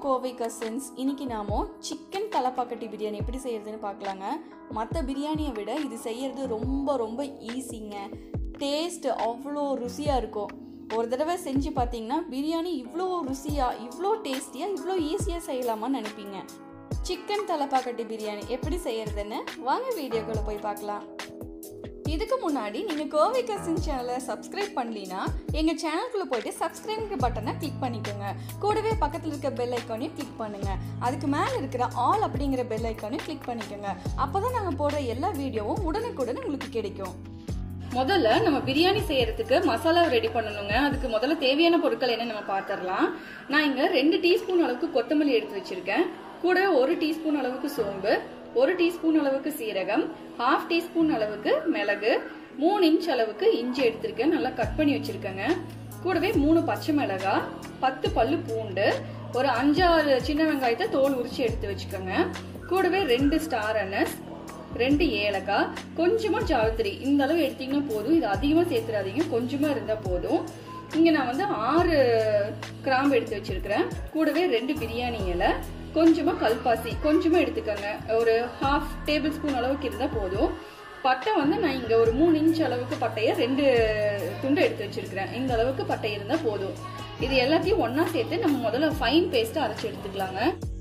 Kovai cousins இன்னைக்கு நாம chicken Thalappakatti biryani எப்படி செய்யறதுன்னு பார்க்கலாங்க மற்ற பிரியாணியை விட இது செய்யறது ரொம்ப ரொம்ப ஈஸிங்க டேஸ்ட் அவ்வளோ ருசியாக இருக்கும் ஒரு தடவை செஞ்சு பார்த்தீங்கன்னா பிரியாணி இவ்வளோ ருசியாக இவ்வளோ டேஸ்டியாக இவ்வளோ ஈஸியாக செய்யலாமான்னு நினைப்பீங்க சிக்கன் தலப்பாக்கட்டி பிரியாணி எப்படி செய்யறதுன்னு வாங்க வீடியோக்குள்ளே போய் பார்க்கலாம் இதுக்கு முன்னாடி நீங்கள் கோவை கசின் சேனலை சப்ஸ்கிரைப் பண்ணலினா எங்கள் சேனலுக்குள்ளே போயிட்டு சப்ஸ்கிரைப் பட்டனை கிளிக் பண்ணிக்கோங்க கூடவே பக்கத்தில் இருக்க பெல் ஐக்கானையும் கிளிக் பண்ணுங்கள் அதுக்கு மேலே இருக்கிற ஆல் அப்படிங்கிற பெல் ஐக்கானையும் கிளிக் பண்ணிக்கோங்க அப்போ தான் நாங்கள் போடுற எல்லா வீடியோவும் உடனுக்குடன் உங்களுக்கு கிடைக்கும் முதல்ல நம்ம பிரியாணி செய்யறதுக்கு மசாலா ரெடி பண்ணணுங்க அதுக்கு முதல்ல தேவையான பொருட்கள் என்ன நம்ம பார்த்துடலாம் நான் இங்க ரெண்டு டீஸ்பூன் அளவுக்கு கொத்தமல்லி எடுத்து வச்சிருக்கேன் கூட ஒரு டீஸ்பூன் அளவுக்கு சோம்பு ஒரு டீஸ்பூன் அளவுக்கு சீரகம் ஹாஃப் டீஸ்பூன் அளவுக்கு மிளகு மூணு இன்ச் அளவுக்கு இஞ்சி எடுத்திருக்கேன் நல்லா கட் பண்ணி வச்சிருக்கேங்க கூடவே மூணு பச்சை மிளகாய் பத்து பல்லு பூண்டு ஒரு அஞ்சாறு சின்ன வெங்காயத்தை தோல் உரிச்சு எடுத்து வச்சுக்கோங்க கூடவே ரெண்டு ஸ்டார் அனஸ் ரெண்டு ஏலக்காய் கொஞ்சமா ஜாவித்திரி இந்த அளவு எடுத்தீங்கன்னா போதும் இது அதிகமா சேர்த்துறாதீங்க கொஞ்சமா இருந்தா போதும் இங்க நான் வந்து ஆறு கிராம்பு எடுத்து வச்சிருக்கிறேன் கூடவே ரெண்டு பிரியாணி இலை கொஞ்சமா கல்பாசி கொஞ்சமா எடுத்துக்கோங்க ஒரு ஹாஃப் டேபிள் ஸ்பூன் அளவுக்கு இருந்தா போதும் பட்டை வந்து நான் இங்க ஒரு மூணு இன்ச் அளவுக்கு பட்டைய ரெண்டு துண்டு எடுத்து வச்சிருக்கிறேன் இந்த அளவுக்கு பட்டை இருந்தா போதும் இது எல்லாத்தையும் ஒன்னா சேர்த்து நம்ம முதல்ல ஃபைன் பேஸ்ட் அரைச்சு எடுத்துக்கலாங்க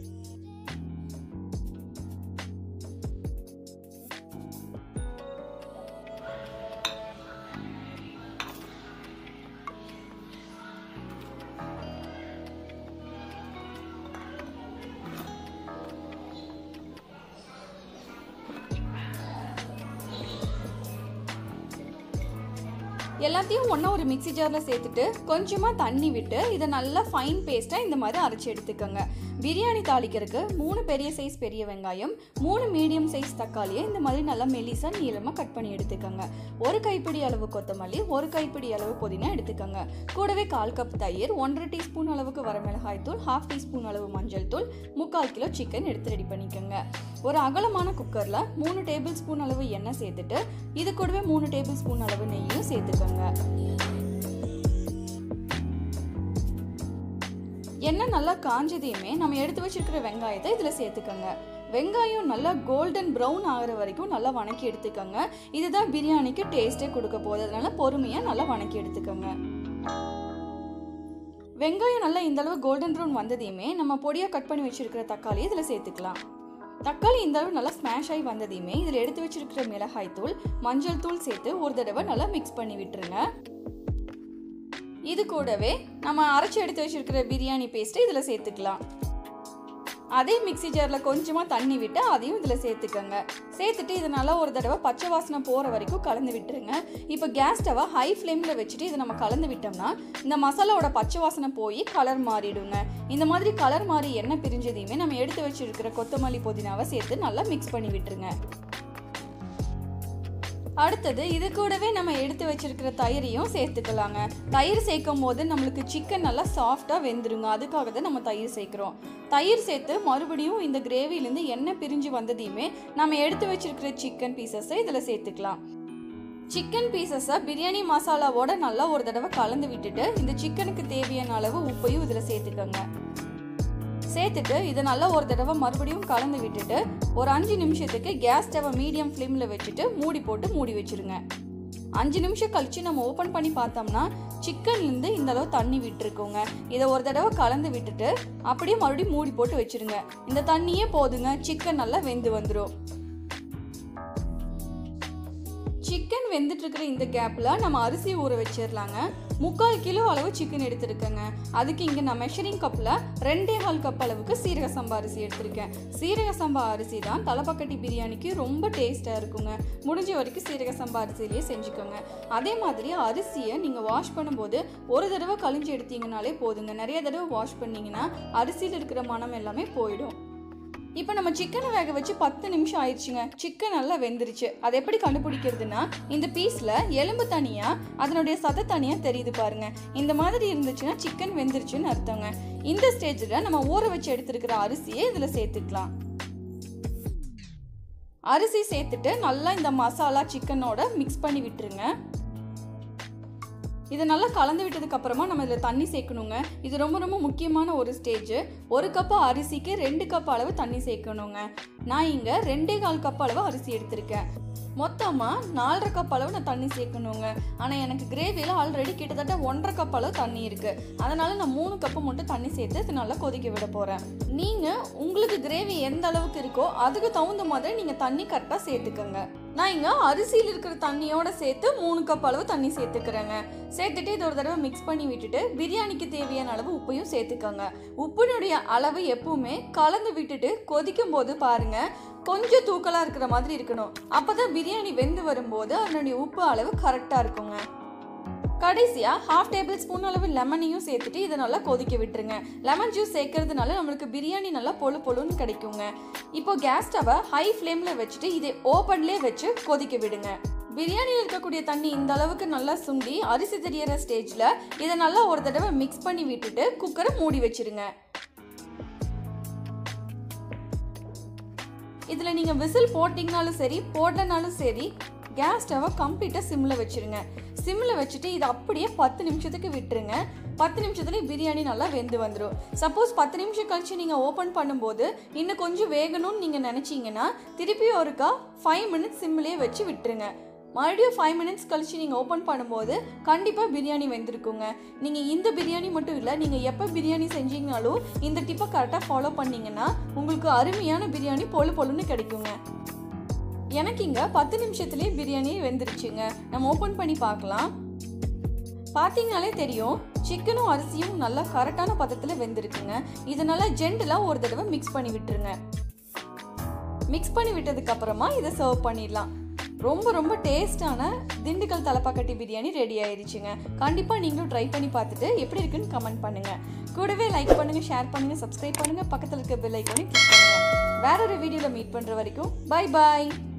எல்லாத்தையும் ஒன்றா ஒரு மிக்சி ஜாரில் சேர்த்துட்டு கொஞ்சமாக தண்ணி விட்டு இதை நல்லா ஃபைன் பேஸ்ட்டாக இந்த மாதிரி அரைச்சி எடுத்துக்கோங்க பிரியாணி தாளிக்கிறதுக்கு மூணு பெரிய சைஸ் பெரிய வெங்காயம் மூணு மீடியம் சைஸ் தக்காளியை இந்த மாதிரி நல்லா மெலிசாக நீளமாக கட் பண்ணி எடுத்துக்கோங்க ஒரு கைப்பிடி அளவு கொத்தமல்லி ஒரு கைப்பிடி அளவு புதினா எடுத்துக்கோங்க கூடவே கால் கப் தயிர் ஒன்றரை டீஸ்பூன் அளவுக்கு வரமிளகாய் தூள் ஹாஃப் டீஸ்பூன் அளவு மஞ்சள் தூள் முக்கால் கிலோ சிக்கன் எடுத்து ரெடி பண்ணிக்கோங்க ஒரு அகலமான குக்கரில் மூணு டேபிள் ஸ்பூன் அளவு எண்ணெய் சேர்த்துட்டு இது கூடவே மூணு டேபிள் ஸ்பூன் அளவு நெய்யும் சேர்த்துக்கோங்க எண்ணெய் நல்லா காஞ்சதையுமே நம்ம எடுத்து வச்சிருக்கிற வெங்காயத்தை இதில் சேர்த்துக்கோங்க வெங்காயம் நல்லா கோல்டன் ப்ரௌன் ஆகிற வரைக்கும் நல்லா வணக்கி எடுத்துக்கோங்க இதுதான் பிரியாணிக்கு டேஸ்ட்டே கொடுக்க போகுது அதனால பொறுமையாக நல்லா வணக்கி எடுத்துக்கோங்க வெங்காயம் நல்லா இந்த அளவு கோல்டன் ப்ரௌன் வந்ததையுமே நம்ம பொடியாக கட் பண்ணி வச்சிருக்கிற தக்காளி இதில் சேர்த்துக்கலாம் தக்காளி இந்த அளவு நல்லா ஸ்மாஷ் ஆகி வந்ததையுமே இதில் எடுத்து வச்சிருக்கிற மிளகாய் தூள் மஞ்சள் தூள் சேர்த்து ஒரு தடவை நல்லா மிக்ஸ் பண்ணி விட்டுருங்க இது கூடவே நம்ம அரைச்சி எடுத்து வச்சிருக்கிற பிரியாணி பேஸ்ட்டு இதில் சேர்த்துக்கலாம் அதே மிக்சி ஜாரில் கொஞ்சமாக தண்ணி விட்டு அதையும் இதில் சேர்த்துக்கோங்க சேர்த்துட்டு இது நல்லா ஒரு தடவை பச்சை வாசனை போகிற வரைக்கும் கலந்து விட்டுருங்க இப்போ கேஸ் ஸ்டவை ஹை ஃப்ளேமில் வச்சுட்டு இதை நம்ம கலந்து விட்டோம்னா இந்த மசாலாவோட பச்சை வாசனை போய் கலர் மாறிடுங்க இந்த மாதிரி கலர் மாறி எண்ணெய் பிரிஞ்சதையுமே நம்ம எடுத்து வச்சிருக்கிற கொத்தமல்லி புதினாவை சேர்த்து நல்லா மிக்ஸ் பண்ணி விட்டுருங்க அடுத்தது இது கூடவே நம்ம எடுத்து வச்சிருக்கிற தயிரையும் சேர்த்துக்கலாங்க தயிர் சேர்க்கும் போது நம்மளுக்கு சிக்கன் நல்லா சாஃப்டாக வெந்துருங்க அதுக்காக தான் நம்ம தயிர் சேர்க்குறோம் தயிர் சேர்த்து மறுபடியும் இந்த கிரேவிலேருந்து எண்ணெய் பிரிஞ்சு வந்ததையுமே நம்ம எடுத்து வச்சிருக்கிற சிக்கன் பீசஸை இதில் சேர்த்துக்கலாம் சிக்கன் பீசஸை பிரியாணி மசாலாவோட நல்லா ஒரு தடவை கலந்து விட்டுட்டு இந்த சிக்கனுக்கு தேவையான அளவு உப்பையும் இதில் சேர்த்துக்கோங்க சேர்த்துட்டு இதை நல்லா ஒரு தடவை மறுபடியும் கலந்து விட்டுட்டு ஒரு அஞ்சு நிமிஷத்துக்கு கேஸ் ஸ்டவை மீடியம் ஃப்ளேமில் வச்சுட்டு மூடி போட்டு மூடி வச்சிருங்க அஞ்சு நிமிஷம் கழிச்சு நம்ம ஓப்பன் பண்ணி பார்த்தோம்னா சிக்கன்லேருந்து இந்த அளவு தண்ணி விட்டுருக்கோங்க இதை ஒரு தடவை கலந்து விட்டுட்டு அப்படியே மறுபடியும் மூடி போட்டு வச்சிருங்க இந்த தண்ணியே போதுங்க சிக்கன் நல்லா வெந்து வந்துடும் சிக்கன் வெந்துட்டு இருக்கிற இந்த கேப்பில் நம்ம அரிசி ஊற வச்சிடலாங்க முக்கால் கிலோ அளவு சிக்கன் எடுத்திருக்கேங்க அதுக்கு இங்கே நான் மெஷரிங் கப்பில் ரெண்டே கால் கப் அளவுக்கு சீரக சம்பா அரிசி எடுத்திருக்கேன் சீரக சம்பா அரிசி தான் தலைப்பக்கட்டி பிரியாணிக்கு ரொம்ப டேஸ்ட்டாக இருக்குங்க முடிஞ்ச வரைக்கும் சீரக சம்பா அரிசிலேயே செஞ்சுக்கோங்க அதே மாதிரி அரிசியை நீங்கள் வாஷ் பண்ணும்போது ஒரு தடவை கழிஞ்சு எடுத்தீங்கனாலே போதுங்க நிறைய தடவை வாஷ் பண்ணீங்கன்னா அரிசியில் இருக்கிற மனம் எல்லாமே போயிடும் இப்போ நம்ம சிக்கனை வேக வச்சு பத்து நிமிஷம் ஆயிடுச்சுங்க சிக்கன் நல்லா வெந்துருச்சு அதை எப்படி கண்டுபிடிக்கிறதுனா இந்த பீஸில் எலும்பு தனியாக அதனுடைய சதை தனியாக தெரியுது பாருங்க இந்த மாதிரி இருந்துச்சுன்னா சிக்கன் வெந்துருச்சுன்னு அர்த்தங்க இந்த ஸ்டேஜில் நம்ம ஊற வச்சு எடுத்துருக்கிற அரிசியை இதில் சேர்த்துக்கலாம் அரிசி சேர்த்துட்டு நல்லா இந்த மசாலா சிக்கனோட மிக்ஸ் பண்ணி விட்டுருங்க இதை நல்லா கலந்து விட்டதுக்கு அப்புறமா நம்ம இதில் தண்ணி சேர்க்கணுங்க இது ரொம்ப ரொம்ப முக்கியமான ஒரு ஸ்டேஜ் ஒரு கப்பு அரிசிக்கு ரெண்டு கப் அளவு தண்ணி சேர்க்கணுங்க நான் இங்கே ரெண்டே கால் கப் அளவு அரிசி எடுத்திருக்கேன் மொத்தமாக நாலரை கப் அளவு நான் தண்ணி சேர்க்கணுங்க ஆனால் எனக்கு கிரேவியில் ஆல்ரெடி கிட்டத்தட்ட ஒன்றரை கப் அளவு தண்ணி இருக்குது அதனால் நான் மூணு கப்பு மட்டும் தண்ணி சேர்த்து இது நல்லா கொதிக்க விட போகிறேன் நீங்கள் உங்களுக்கு கிரேவி எந்த அளவுக்கு இருக்கோ அதுக்கு தகுந்த மாதிரி நீங்கள் தண்ணி கரெக்டாக சேர்த்துக்கோங்க நான் இங்கே அரிசியில் இருக்கிற தண்ணியோட சேர்த்து மூணு கப் அளவு தண்ணி சேர்த்துக்கிறேங்க சேர்த்துட்டு இது ஒரு தடவை மிக்ஸ் பண்ணி விட்டுட்டு பிரியாணிக்கு தேவையான அளவு உப்பையும் சேர்த்துக்கோங்க உப்பினுடைய அளவு எப்பவுமே கலந்து விட்டுட்டு கொதிக்கும் போது பாருங்க கொஞ்சம் தூக்கலாக இருக்கிற மாதிரி இருக்கணும் அப்போ தான் பிரியாணி வெந்து வரும்போது அதனுடைய உப்பு அளவு கரெக்டாக இருக்குங்க கடைசியாக ஹாஃப் டேபிள் ஸ்பூன் அளவு லெமனையும் சேர்த்துட்டு இதை நல்லா கொதிக்க விட்டுருங்க லெமன் ஜூஸ் சேர்க்கறதுனால நம்மளுக்கு பிரியாணி நல்லா பொழு பொழுன்னு கிடைக்குங்க இப்போ கேஸ் ஸ்டவை ஹை ஃப்ளேமில் வச்சுட்டு இதை ஓப்பன்லேயே வச்சு கொதிக்க விடுங்க பிரியாணியில் இருக்கக்கூடிய தண்ணி இந்த அளவுக்கு நல்லா சுண்டி அரிசி தெரியற ஸ்டேஜில் இதை நல்லா ஒரு தடவை மிக்ஸ் பண்ணி விட்டுட்டு குக்கரை மூடி வச்சிருங்க இதில் நீங்கள் விசில் போட்டிங்கனாலும் சரி போடலனாலும் சரி கேஸ் ஸ்டவை கம்ப்ளீட்டாக சிம்மில் வச்சுருங்க சிம்மில் வச்சுட்டு இதை அப்படியே பத்து நிமிஷத்துக்கு விட்டுருங்க பத்து நிமிஷத்துலேயே பிரியாணி நல்லா வெந்து வந்துடும் சப்போஸ் பத்து நிமிஷம் கழிச்சு நீங்கள் ஓப்பன் பண்ணும்போது இன்னும் கொஞ்சம் வேகணும்னு நீங்கள் நினச்சிங்கன்னா திருப்பி ஒருக்கா ஃபைவ் மினிட்ஸ் சிம்மிலே வச்சு விட்டுருங்க மறுபடியும் ஃபைவ் மினிட்ஸ் கழிச்சு நீங்கள் ஓப்பன் பண்ணும்போது கண்டிப்பாக பிரியாணி வெந்திருக்குங்க நீங்கள் இந்த பிரியாணி மட்டும் இல்லை நீங்கள் எப்போ பிரியாணி செஞ்சீங்கனாலும் இந்த டிப்பை கரெக்டாக ஃபாலோ பண்ணீங்கன்னா உங்களுக்கு அருமையான பிரியாணி பொழு பொழுன்னு கிடைக்குங்க எனக்கு இங்கே பத்து நிமிஷத்துலேயே பிரியாணி வெந்துருச்சுங்க நம்ம ஓப்பன் பண்ணி பார்க்கலாம் பார்த்தீங்கனாலே தெரியும் சிக்கனும் அரிசியும் நல்லா கரெக்டான பதத்தில் வெந்திருக்குங்க இதனால ஜென்டலாக ஒரு தடவை மிக்ஸ் பண்ணி விட்டுருங்க மிக்ஸ் பண்ணி விட்டதுக்கு அப்புறமா இதை சர்வ் பண்ணிடலாம் ரொம்ப ரொம்ப டேஸ்டான திண்டுக்கல் தலப்பாக்கட்டி பிரியாணி ரெடி ஆயிருச்சுங்க கண்டிப்பாக நீங்களும் ட்ரை பண்ணி பார்த்துட்டு எப்படி இருக்குன்னு கமெண்ட் பண்ணுங்கள் கூடவே லைக் பண்ணுங்கள் ஷேர் பண்ணுங்கள் சப்ஸ்கிரைப் பண்ணுங்கள் பக்கத்தில் இருக்க பெல் ஐக்கானையும் கிளிக் பண்ணுங்கள் வேற ஒரு வீடியோவில் மீட் பண்ணுற வரைக்கும் பை பாய்